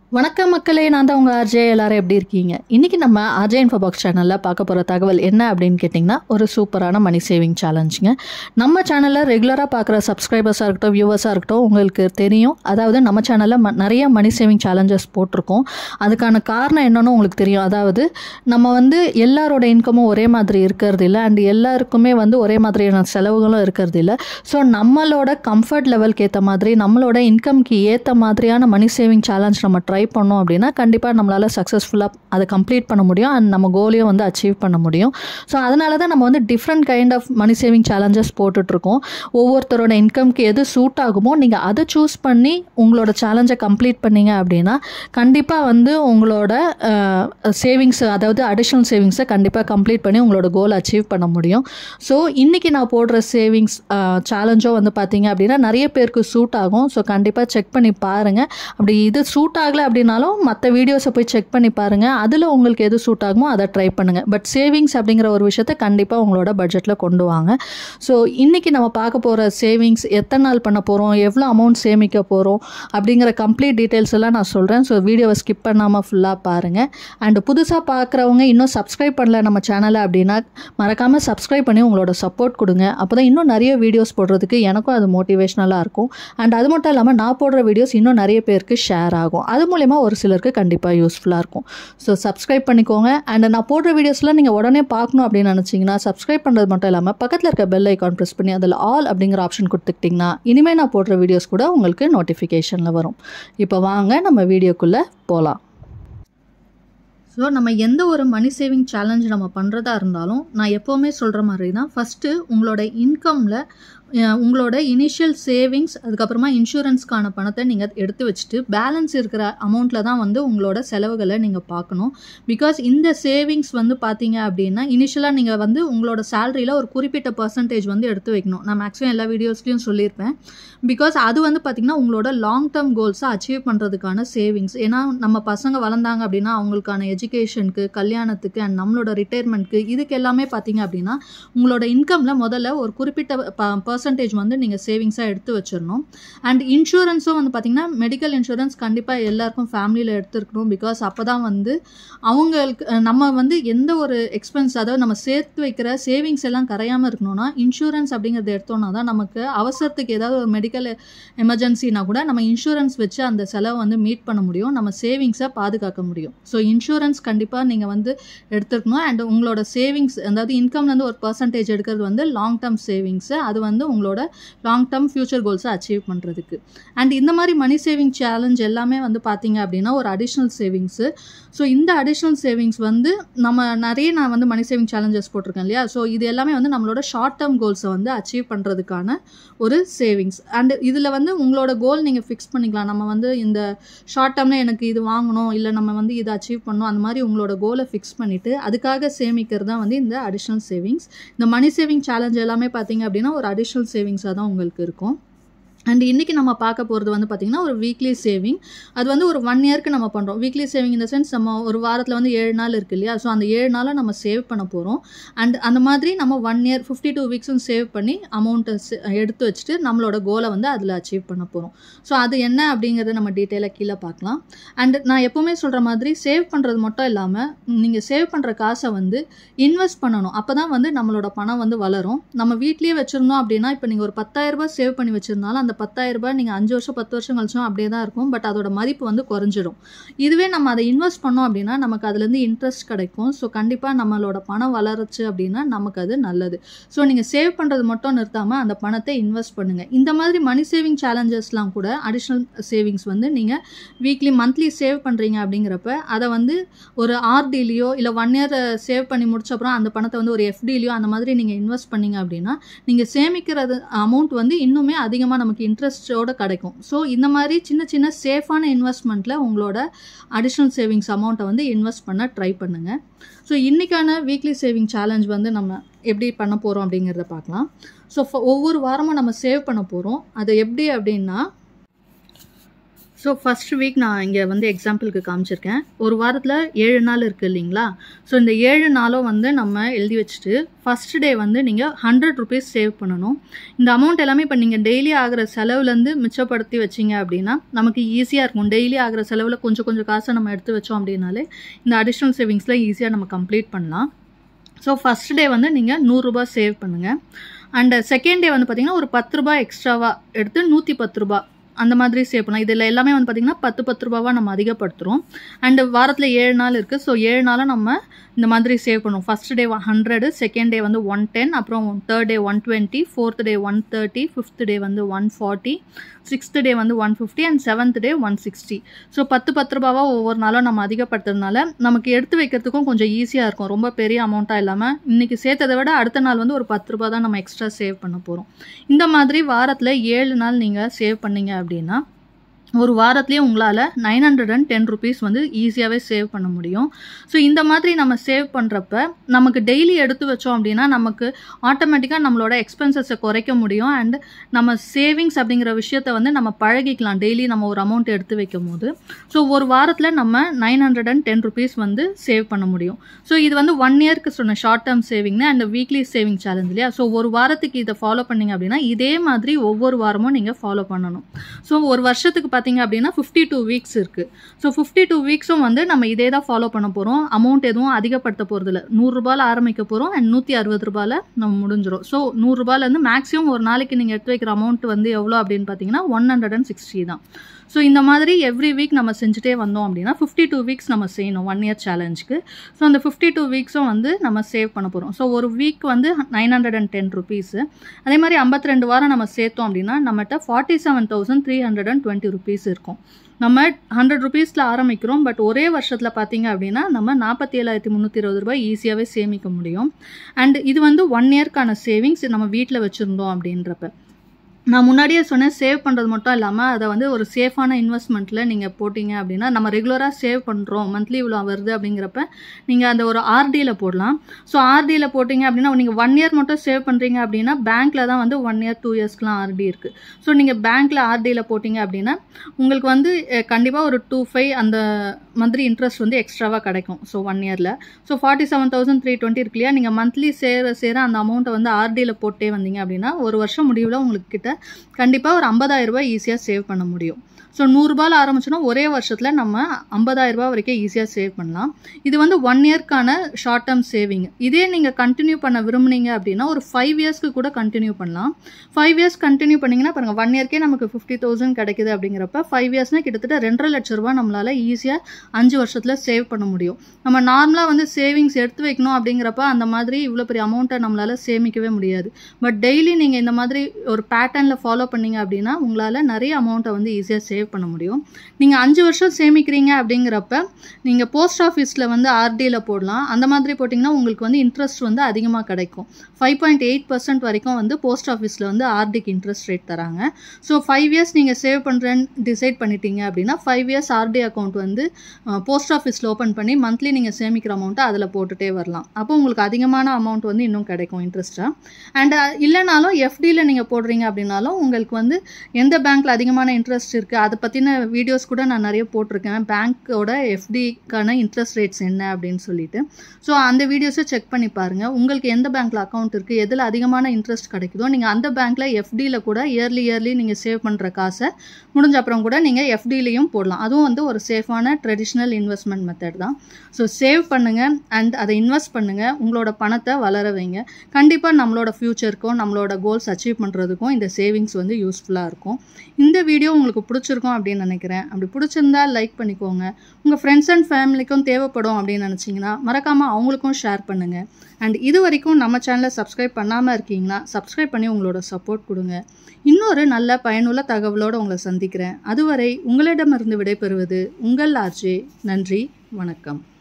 வணக்கம் மக்களே நான் தான் உங்கள் ஆர்ஜே எல்லாரும் எப்படி இருக்கீங்க இன்றைக்கி நம்ம ஆர்ஜே இன்ஃபோ பாக்ஸ் சேனலில் பார்க்க போகிற தகவல் என்ன அப்படின்னு கேட்டிங்கன்னா ஒரு சூப்பரான மணி சேவிங் சேலஞ்சுங்க நம்ம சேனலில் ரெகுலராக பார்க்குற சப்ஸ்கிரைபர்ஸாக இருக்கட்டும் வியூவர்ஸாக இருக்கட்டும் உங்களுக்கு தெரியும் அதாவது நம்ம சேனலில் ம நிறைய மணி சேவிங் சேலஞ்சஸ் போட்டிருக்கோம் அதுக்கான காரணம் என்னன்னு உங்களுக்கு தெரியும் அதாவது நம்ம வந்து எல்லாரோட இன்கமும் ஒரே மாதிரி இருக்கிறது இல்லை அண்ட் எல்லாருக்குமே வந்து ஒரே மாதிரியான செலவுகளும் இருக்கிறது இல்லை ஸோ நம்மளோட கம்ஃபர்ட் லெவலுக்கு ஏற்ற மாதிரி நம்மளோட இன்கம்க்கு ஏற்ற மாதிரியான மணி சேவிங் சேலஞ்ச் நம்ம ட்ரை பண்ணோம் அப்படின்னா கண்டிப்பாக நம்மளால் சக்ஸஸ்ஃபுல்லாக அதை கம்ப்ளீட் பண்ண முடியும் அண்ட் நம்ம கோலையும் வந்து அச்சீவ் பண்ண முடியும் ஸோ அதனால தான் நம்ம வந்து different kind of money saving challenges போட்டுட்ருக்கோம் ஒவ்வொருத்தரோட இன்கம்க்கு எது சூட் ஆகுமோ நீங்கள் அதை சூஸ் பண்ணி உங்களோட சேலஞ்சை கம்ப்ளீட் பண்ணீங்க அப்படின்னா கண்டிப்பாக வந்து உங்களோட சேவிங்ஸ் அதாவது அடிஷ்னல் சேவிங்ஸை கண்டிப்பாக கம்ப்ளீட் பண்ணி உங்களோட கோல் அச்சீவ் பண்ண முடியும் ஸோ இன்றைக்கி நான் போடுற சேவிங்ஸ் சேலஞ்சோ வந்து பார்த்தீங்க அப்படின்னா நிறைய பேருக்கு சூட் ஆகும் ஸோ கண்டிப்பாக செக் பண்ணி பாருங்கள் அப்படி இது சூட் ஆகலை அப்படின்னாலும் மற்ற வீடியோஸை போய் செக் பண்ணி பாருங்கள் அதில் உங்களுக்கு எது சூட் ஆகுமோ அதை ட்ரை பண்ணுங்கள் பட் சேவிங்ஸ் அப்படிங்கிற ஒரு விஷயத்த கண்டிப்பாக உங்களோட பட்ஜெட்டில் கொண்டு வாங்க ஸோ இன்றைக்கி நம்ம பார்க்க போகிற சேவிங்ஸ் எத்தனை நாள் பண்ண போகிறோம் எவ்வளோ அமௌண்ட் சேமிக்க போகிறோம் அப்படிங்கிற கம்ப்ளீட் டீட்டெயில்ஸ் எல்லாம் நான் சொல்கிறேன் ஸோ வீடியோவை ஸ்கிப் பண்ணாமல் ஃபுல்லாக பாருங்கள் அண்ட் புதுசாக பார்க்குறவங்க இன்னும் சப்ஸ்கிரைப் பண்ணல நம்ம சேனலை அப்படின்னா மறக்காமல் சப்ஸ்கிரைப் பண்ணி உங்களோட சப்போர்ட் கொடுங்க அப்போ தான் இன்னும் நிறைய வீடியோஸ் போடுறதுக்கு எனக்கும் அது மோட்டிவேஷ்னலாக இருக்கும் அண்ட் அது மட்டும் இல்லாமல் நான் போடுற வீடியோஸ் இன்னும் நிறைய பேருக்கு ஷேர் ஆகும் அது மூலயமா ஒரு சிலருக்கு கண்டிப்பாக யூஸ்ஃபுல்லாக இருக்கும் ஸோ சப்ஸ்கிரைப் பண்ணிக்கோங்க அண்ட் நான் போடுற வீடியோஸ்லாம் நீங்கள் உடனே பார்க்கணும் அப்படின்னு நினச்சிங்கன்னா சப்ஸ்கிரைப் பண்ணுறது மட்டும் இல்லாமல் பக்கத்தில் இருக்க பெல் ஐக்கான் ப்ரெஸ் பண்ணி அதில் ஆல் அப்படிங்கிற ஆப்ஷன் கொடுத்துக்கிட்டிங்கன்னா இனிமேல் நான் போடுற வீடியோஸ் கூட உங்களுக்கு நோட்டிஃபிகேஷனில் வரும் இப்போ வாங்க நம்ம வீடியோக்குள்ளே போகலாம் ஸோ நம்ம எந்த ஒரு மணி சேவிங் சேலஞ்ச் நம்ம பண்ணுறதா இருந்தாலும் நான் எப்போவுமே சொல்கிற மாதிரி தான் ஃபஸ்ட்டு உங்களோட இன்கமில் உங்களோட இனிஷியல் சேவிங்ஸ் அதுக்கப்புறமா இன்சூரன்ஸ்க்கான பணத்தை நீங்கள் எடுத்து வச்சுட்டு பேலன்ஸ் இருக்கிற அமௌண்ட்டில் தான் வந்து உங்களோட செலவுகளை நீங்கள் பார்க்கணும் பிகாஸ் இந்த சேவிங்ஸ் வந்து பார்த்தீங்க அப்படின்னா இனிஷியலாக நீங்கள் வந்து உங்களோட சேலரியில் ஒரு குறிப்பிட்ட பர்சன்டேஜ் வந்து எடுத்து வைக்கணும் நான் மேக்ஸிமம் எல்லா வீடியோஸ்லையும் சொல்லியிருப்பேன் பிகாஸ் அது வந்து பார்த்திங்கன்னா உங்களோட லாங் டேர்ம் கோல்ஸை அச்சீவ் பண்ணுறதுக்கான சேவிங்ஸ் ஏன்னா நம்ம பசங்க வளர்ந்தாங்க அப்படின்னா அவங்களுக்கான எஜுகேஷனுக்கு கல்யாணத்துக்கு அண்ட் நம்மளோட ரிட்டையர்மெண்ட்க்கு இதுக்கு எல்லாமே பார்த்தீங்க அப்படின்னா உங்களோட இன்கமில் முதல்ல ஒரு குறிப்பிட்ட பர்சன்டேஜ் வந்து நீங்கள் சேவிங்ஸாக எடுத்து வச்சிடணும் அண்ட் இன்சூரன்ஸும் வந்து பார்த்திங்கன்னா மெடிக்கல் இன்சூரன்ஸ் கண்டிப்பாக எல்லாருக்கும் ஃபேமிலியில் எடுத்துருக்கணும் பிகாஸ் அப்போ தான் வந்து அவங்களுக்கு நம்ம வந்து எந்த ஒரு எக்ஸ்பென்ஸ் அதாவது நம்ம சேர்த்து வைக்கிற சேவிங்ஸ் எல்லாம் கரையாமல் இருக்கணும்னா இன்சூரன்ஸ் அப்படிங்கிறத எடுத்தோன்னா தான் நமக்கு அவசரத்துக்கு ஏதாவது ஒரு மெடிக்கல் எமர்ஜென்சினா கூட நம்ம இன்சூரன்ஸ் வச்சு அந்த செலவை வந்து மீட் பண்ண முடியும் நம்ம சேவிங்ஸை பாதுகாக்க முடியும் ஸோ இன்சூரன்ஸ் கண்டிப்பாக நீங்கள் வந்து எடுத்துருக்கணும் அண்ட் உங்களோட சேவிங்ஸ் அதாவது இன்கம்லேருந்து ஒரு பர்சன்டேஜ் எடுக்கிறது வந்து லாங் டேர்ம் சேவிங்ஸு அது வந்து உங்களோட லாங் டேர்ம் ஃபியூச்சர் கோல்ஸை அச்சீவ் பண்ணுறதுக்கு அண்ட் இந்த மாதிரி மணி சேவிங் சேலஞ்ச் எல்லாமே வந்து பார்த்தீங்க அப்படின்னா ஒரு அடிஷ்னல் சேவிங்ஸு ஸோ இந்த அடிஷ்னல் சேவிங்ஸ் வந்து நம்ம நிறைய நான் வந்து மணி சேவிங் சேலஞ்சஸ் போட்டிருக்கேன் இல்லையா ஸோ இது எல்லாமே வந்து நம்மளோட ஷார்ட் டேர்ம் கோல்ஸை வந்து அச்சீவ் பண்ணுறதுக்கான ஒரு சேவிங்ஸ் அண்ட் இதில் வந்து உங்களோட கோல் நீங்கள் ஃபிக்ஸ் பண்ணிக்கலாம் நம்ம வந்து இந்த ஷார்ட் டேர்மில் எனக்கு இது வாங்கணும் இல்லை நம்ம வந்து இதை அச்சீவ் பண்ணணும் அந்த மாதிரி உங்களோட கோலை ஃபிக்ஸ் பண்ணிவிட்டு அதுக்காக சேமிக்கிறது தான் வந்து இந்த அடிஷ்னல் சேவிங்ஸ் இந்த மணி சேவிங் சேலஞ்ச் எல்லாமே பார்த்தீங்க அப்படின்னா ஒரு அடிஷ்னல் சேவிங்ஸாக தான் உங்களுக்கு இருக்கும் அண்ட் இன்றைக்கி நம்ம பார்க்க போகிறது வந்து பார்த்திங்கன்னா ஒரு வீக்லி சேவிங் அது வந்து ஒரு ஒன் இயர்க்கு நம்ம பண்ணுறோம் வீக்லி சேவிங் இந்த சென்ஸ் நம்ம ஒரு வாரத்தில் வந்து ஏழு நாள் இருக்குது இல்லையா ஸோ அந்த ஏழு நாளாக நம்ம சேவ் பண்ண போகிறோம் அண்ட் அந்த மாதிரி நம்ம ஒன் இயர் ஃபிஃப்டி டூ வீக்ஸும் சேவ் பண்ணி அமௌண்ட்டை எடுத்து வச்சுட்டு நம்மளோட கோலை வந்து அதில் அச்சீவ் பண்ண போகிறோம் ஸோ அது என்ன அப்படிங்கிறத நம்ம டீட்டெயிலாக கீழே பார்க்கலாம் அண்ட் நான் எப்போவுமே சொல்கிற மாதிரி சேவ் பண்ணுறது மட்டும் இல்லாமல் நீங்கள் சேவ் பண்ணுற காசை வந்து இன்வெஸ்ட் பண்ணணும் அப்போ தான் வந்து நம்மளோட பணம் வந்து வளரும் நம்ம வீட்லேயே வச்சுருந்தோம் அப்படின்னா இப்போ நீங்கள் ஒரு பத்தாயிரரூபா சேவ் பண்ணி வச்சுருந்தாலும் அந்த பத்தாயிரரூபா நீங்கள் அஞ்சு வருஷம் பத்து வருஷம் கழிச்சும் அப்படியே தான் இருக்கும் பட் அதோட மதிப்பு வந்து குறைஞ்சிடும் இதுவே நம்ம அதை இன்வெஸ்ட் பண்ணோம் அப்படின்னா நமக்கு அதுலேருந்து இன்ட்ரெஸ்ட் கிடைக்கும் ஸோ கண்டிப்பாக நம்மளோட பணம் வளரச்சு அப்படின்னா நமக்கு அது நல்லது ஸோ நீங்கள் சேவ் பண்ணுறது மட்டும் நிறுத்தாமல் அந்த பணத்தை இன்வெஸ்ட் பண்ணுங்கள் இந்த மாதிரி மணி சேவிங் சேலஞ்சஸ்லாம் கூட அடிஷ்னல் சேவிங்ஸ் வந்து நீங்கள் வீக்லி மந்த்லி சேவ் பண்ணுறீங்க அப்படிங்கிறப்ப அதை வந்து ஒரு ஆர்டிலையோ இல்லை ஒன் இயர் சேவ் பண்ணி முடிச்ச அப்புறம் அந்த பணத்தை வந்து ஒரு எஃப்டிலையோ அந்த மாதிரி நீங்கள் இன்வெஸ்ட் பண்ணீங்க அப்படின்னா நீங்கள் சேமிக்கிறது அமௌண்ட் வந்து இன்னுமே அதிகமாக நமக்கு இன்ட்ரெஸ்டோட கிடைக்கும் ஸோ இந்த மாதிரி சின்ன சின்ன சேஃபான இன்வெஸ்ட்மெண்ட்டில் உங்களோட அடிஷ்னல் சேவிங்ஸ் அமௌண்ட்டை வந்து இன்வெஸ்ட் பண்ண ட்ரை பண்ணுங்கள் ஸோ இன்றைக்கான வீக்லி சேவிங் சேலஞ்ச் வந்து நம்ம எப்படி பண்ண போகிறோம் அப்படிங்கிறத பார்க்கலாம் ஸோ ஒவ்வொரு வாரமும் நம்ம சேவ் பண்ண போகிறோம் அது எப்படி அப்படின்னா ஸோ ஃபர்ஸ்ட் வீக் நான் இங்கே வந்து எக்ஸாம்பிளுக்கு காமிச்சிருக்கேன் ஒரு வாரத்தில் ஏழு நாள் இருக்குது இல்லைங்களா ஸோ இந்த ஏழு நாளும் வந்து நம்ம எழுதி வச்சுட்டு ஃபர்ஸ்ட் டே வந்து நீங்கள் ஹண்ட்ரட் ருபீஸ் சேவ் பண்ணணும் இந்த அமௌண்ட் எல்லாமே இப்போ நீங்கள் டெய்லி ஆகிற செலவுலேருந்து மிச்சப்படுத்தி வச்சிங்க அப்படின்னா நமக்கு ஈஸியாக இருக்கும் டெய்லி ஆகிற செலவில் கொஞ்சம் கொஞ்சம் காசை நம்ம எடுத்து வச்சோம் அப்படின்னாலே இந்த அடிஷ்னல் சேவிங்ஸில் ஈஸியாக நம்ம கம்ப்ளீட் பண்ணலாம் ஸோ ஃபஸ்ட் டே வந்து நீங்கள் நூறுரூபா சேவ் பண்ணுங்கள் அண்ட் செகண்ட் டே வந்து பார்த்தீங்கன்னா ஒரு பத்து ரூபாய் எக்ஸ்ட்ராவாக எடுத்து நூற்றி பத்து ரூபா அந்த மாதிரி சேவ் பண்ணலாம் இதில் எல்லாமே வந்து பார்த்திங்கன்னா பத்து பத்து ரூபாவாக நம்ம அதிகப்படுத்துகிறோம் அண்டு வாரத்தில் ஏழு நாள் இருக்குது ஸோ ஏழு நாளாக நம்ம இந்த மாதிரி சேவ் பண்ணுவோம் first day hundred second day வந்து ஒன் டென் அப்புறம் third day one twenty fourth day one thirty fifth day வந்து ஒன் ஃபார்ட்டி சிக்ஸ்த் டே வந்து one fifty and seventh day one sixty so பத்து பத்து ரூபாவாக ஒவ்வொரு நாளும் நம்ம அதிகப்படுத்துறதுனால நமக்கு எடுத்து வைக்கிறதுக்கும் கொஞ்சம் ஈஸியாக இருக்கும் ரொம்ப பெரிய அமௌண்ட்டாக இல்லாமல் இன்றைக்கி சேர்த்ததை விட அடுத்த நாள் வந்து ஒரு பத்து ரூபா தான் நம்ம எக்ஸ்ட்ரா சேவ் பண்ண போகிறோம் இந்த மாதிரி வாரத்தில் ஏழு நாள் நீங்கள் சேவ் பண்ணீங்க அப்படின்னா ஒரு வாரத்துலேயே உங்களால் nine hundred and ten rupees வந்து ஈஸியாகவே சேவ் பண்ண முடியும் ஸோ இந்த மாதிரி நம்ம சேவ் பண்ணுறப்ப நமக்கு டெய்லி எடுத்து வச்சோம் அப்படின்னா நமக்கு ஆட்டோமேட்டிக்காக நம்மளோட எக்ஸ்பென்சஸை குறைக்க முடியும் அண்ட் நம்ம சேவிங்ஸ் அப்படிங்கிற விஷயத்த வந்து நம்ம பழகிக்கலாம் டெய்லி நம்ம ஒரு அமௌண்ட் எடுத்து வைக்கும் போது ஸோ ஒரு வாரத்தில் நம்ம nine hundred and ten rupees வந்து சேவ் பண்ண முடியும் ஸோ இது வந்து ஒன் இயர்க்கு சொன்ன ஷார்ட் டேர்ம் சேவிங்னு அண்ட் வீக்லி சேவிங் சேலஞ்ச் இல்லையா ஸோ ஒரு வாரத்துக்கு இதை ஃபாலோ பண்ணீங்க அப்படின்னா இதே மாதிரி ஒவ்வொரு வாரமும் நீங்கள் ஃபாலோ பண்ணணும் ஸோ ஒரு வருஷத்துக்கு பார்த்தீங்க அப்படின்னா ஃபிஃப்டி டூ வீக்ஸ் இருக்குது ஸோ ஃபிஃப்டி டூ வீக்ஸும் வந்து நம்ம இதே தான் ஃபாலோ பண்ண போகிறோம் அமௌண்ட் எதுவும் அதிகப்படுத்த போகிறதில்ல நூறுரூபாயில் ஆரம்பிக்க போகிறோம் அண்ட் நூற்றி அறுபது ரூபாயில் நம்ம முடிஞ்சிடும் ஸோ நூறுரூபாலேருந்து மேக்ஸிமம் ஒரு நாளைக்கு நீங்கள் எடுத்து வைக்கிற அமௌண்ட் வந்து எவ்வளோ அப்படின்னு பார்த்தீங்கன்னா ஒன் ஹண்ட்ரட் அண்ட் சிக்ஸ்டி தான் ஸோ இந்த மாதிரி எவ்ரி வீக் நம்ம செஞ்சுட்டே வந்தோம் அப்படின்னா ஃபிஃப்டி டூ வீக்ஸ் நம்ம செய்யணும் ஒன் இயர் சேலஞ்சுக்கு ஸோ அந்த ஃபிஃப்டி டூ வீக்ஸும் வந்து நம்ம சேவ் பண்ண போகிறோம் ஸோ ஒரு வீக் வந்து nine hundred and ten rupees அதே மாதிரி ஐம்பத்தி ரெண்டு வாரம் நம்ம சேர்த்தோம் அப்படின்னா நம்மகிட்ட forty seven thousand three hundred and twenty rupees இருக்கும் நம்ம ஹண்ட்ரட் ருபீஸில் ஆரம்பிக்கிறோம் பட் ஒரே வருஷத்தில் பார்த்தீங்க அப்படின்னா நம்ம நாற்பத்தி ஏழாயிரத்தி முந்நூற்றி இருபது ரூபாய் ஈஸியாகவே சேமிக்க முடியும் அண்ட் இது வந்து ஒன் இயர்க்கான சேவிங்ஸ் நம்ம வீட்டில் வச்சுருந்தோம் அப்படின்றப்ப நான் முன்னாடியே சொன்னேன் சேவ் பண்ணுறது மட்டும் இல்லாமல் அதை வந்து ஒரு சேஃபான இன்வெஸ்ட்மெண்ட்டில் நீங்கள் போட்டிங்க அப்படின்னா நம்ம ரெகுலராக சேவ் பண்ணுறோம் மந்த்லி இவ்வளோ வருது அப்படிங்கிறப்ப நீங்கள் அந்த ஒரு ஆர்டியில் போடலாம் ஸோ ஆர்டியில் போட்டிங்க அப்படின்னா நீங்கள் ஒன் இயர் மட்டும் சேவ் பண்ணுறீங்க அப்படின்னா பேங்க்கில் தான் வந்து ஒன் இயர் டூ இயர்ஸ்க்குலாம் ஆர்டி இருக்குது ஸோ நீங்கள் பேங்க்கில் ஆர்டியில் போட்டிங்க அப்படின்னா உங்களுக்கு வந்து கண்டிப்பாக ஒரு டூ ஃபைவ் அந்த மந்த்லி இன்ட்ரெஸ்ட் வந்து எக்ஸ்ட்ராவாக கிடைக்கும் ஸோ ஒன் இயரில் so forty seven thousand three twenty இருக்கு இல்லையா நீங்கள் மந்த்லி சேர சேர அந்த அமௌண்ட்டை வந்து ஆர்டியில் போட்டே வந்தீங்க அப்படின்னா ஒரு வருஷம் முடிவில் உங்களுக்கு கிட்ட கண்டிப்பாக ஒரு ஐம்பதாயிரம் ரூபாய் ஈஸியாக சேவ் பண்ண முடியும் ஸோ நூறுரூபாயில் ஆரம்பிச்சோன்னா ஒரே வருஷத்தில் நம்ம ஐம்பதாயிரம் ரூபாய் வரைக்கும் ஈஸியாக சேவ் பண்ணலாம் இது வந்து ஒன் இயர்க்கான ஷார்ட் டேர்ம் சேவிங் இதே நீங்கள் கண்டினியூ பண்ண விரும்புனீங்க அப்படின்னா ஒரு ஃபைவ் இயர்ஸ்க்கு கூட கண்டினியூ பண்ணலாம் ஃபைவ் இயர்ஸ் கண்டினியூ பண்ணிங்கன்னா பாருங்கள் ஒன் இயர்க்கே நமக்கு ஃபிஃப்டி தௌசண்ட் கிடைக்குது அப்படிங்கிறப்ப ஃபைவ் இயர்ஸ்னால் கிட்டத்தட்ட ரெண்டரை லட்ச ரூபா நம்மளால் ஈஸியாக அஞ்சு வருஷத்தில் சேவ் பண்ண முடியும் நம்ம நார்மலாக வந்து சேவிங்ஸ் எடுத்து வைக்கணும் அப்படிங்கிறப்ப அந்த மாதிரி இவ்வளோ பெரிய அமௌண்ட்டை நம்மளால் சேமிக்கவே முடியாது பட் டெய்லி நீங்கள் இந்த மாதிரி ஒரு பேட்டர்னில் ஃபாலோ பண்ணீங்க அப்படின்னா உங்களால் நிறைய அமௌண்ட்டை வந்து ஈஸியாக சேவ் பண்ண முடியும் நீங்கள் அஞ்சு வருஷம் சேமிக்கிறீங்க அப்படிங்கிறப்ப நீங்கள் போஸ்ட் ஆஃபீஸில் வந்து ஆர்டியில் போடலாம் அந்த மாதிரி போட்டிங்கன்னா உங்களுக்கு வந்து இன்ட்ரெஸ்ட் வந்து அதிகமாக கிடைக்கும் ஃபைவ் பாயிண்ட் எயிட் பர்சன்ட் வரைக்கும் வந்து போஸ்ட் ஆஃபீஸில் வந்து ஆர்டிக்கு இன்ட்ரெஸ்ட் ரேட் தராங்க ஸோ ஃபைவ் இயர்ஸ் நீங்கள் சேவ் பண்ணுறேன்னு டிசைட் பண்ணிட்டீங்க அப்படின்னா ஃபைவ் இயர்ஸ் ஆர்டி அக்கௌண்ட் வந்து போஸ்ட் ஆஃபீஸில் ஓப்பன் பண்ணி மந்த்லி நீங்கள் சேமிக்கிற அமௌண்ட்டை அதில் போட்டுகிட்டே வரலாம் அப்போ உங்களுக்கு அதிகமான அமௌண்ட் வந்து இன்னும் கிடைக்கும் இன்ட்ரெஸ்ட்டாக அண்ட் இல்லைனாலும் எஃப்டியில் நீங்கள் போடுறீங்க அப்படின்னாலும் உங்களுக்கு வந்து எந்த பேங்க்கில் அதிகமான இன்ட்ரெஸ்ட் இருக்குது அதை பற்றின வீடியோஸ் கூட நான் நிறைய போட்டிருக்கேன் பேங்க்கோட எஃப்டிக்கான இன்ட்ரெஸ்ட் ரேட்ஸ் என்ன அப்படின்னு சொல்லிட்டு ஸோ அந்த வீடியோஸை செக் பண்ணி பாருங்கள் உங்களுக்கு எந்த பேங்க்கில் அக்கௌண்ட் இருக்குது எதில் அதிகமான இன்ட்ரெஸ்ட் கிடைக்குதோ நீங்கள் அந்த பேங்க்கில் எஃப்டியில் கூட இயர்லி இயர்லி நீங்கள் சேவ் பண்ணுற காசை முடிஞ்ச அப்புறம் கூட நீங்கள் எஃப்டிலையும் போடலாம் அதுவும் வந்து ஒரு சேஃபான ட்ரெடிஷ்னல் இன்வெஸ்ட்மெண்ட் மெத்தட் தான் ஸோ சேவ் பண்ணுங்கள் அண்ட் அதை இன்வெஸ்ட் பண்ணுங்கள் உங்களோட பணத்தை வளர வைங்க கண்டிப்பாக நம்மளோட ஃப்யூச்சருக்கும் நம்மளோட கோல்ஸ் அச்சீவ் பண்ணுறதுக்கும் இந்த சேவிங்ஸ் வந்து யூஸ்ஃபுல்லாக இருக்கும் இந்த வீடியோ உங்களுக்கு பிடிச்சிருக்கும் அப்படின்னு நினைக்கிறேன் அப்படி பிடிச்சிருந்தா லைக் பண்ணிக்கோங்க உங்கள் ஃப்ரெண்ட்ஸ் அண்ட் ஃபேமிலிக்கும் தேவைப்படும் அப்படின்னு நினச்சிங்கன்னா மறக்காமல் அவங்களுக்கும் ஷேர் பண்ணுங்கள் அண்ட் இது வரைக்கும் நம்ம சேனலை சப்ஸ்கிரைப் பண்ணாமல் இருக்கீங்கன்னா சப்ஸ்கிரைப் பண்ணி உங்களோட சப்போர்ட் கொடுங்க இன்னொரு நல்ல பயனுள்ள தகவலோடு உங்களை சந்திக்கிறேன் அதுவரை உங்களிடமிருந்து விடைபெறுவது உங்கள் ஆர்ஜே நன்றி வணக்கம்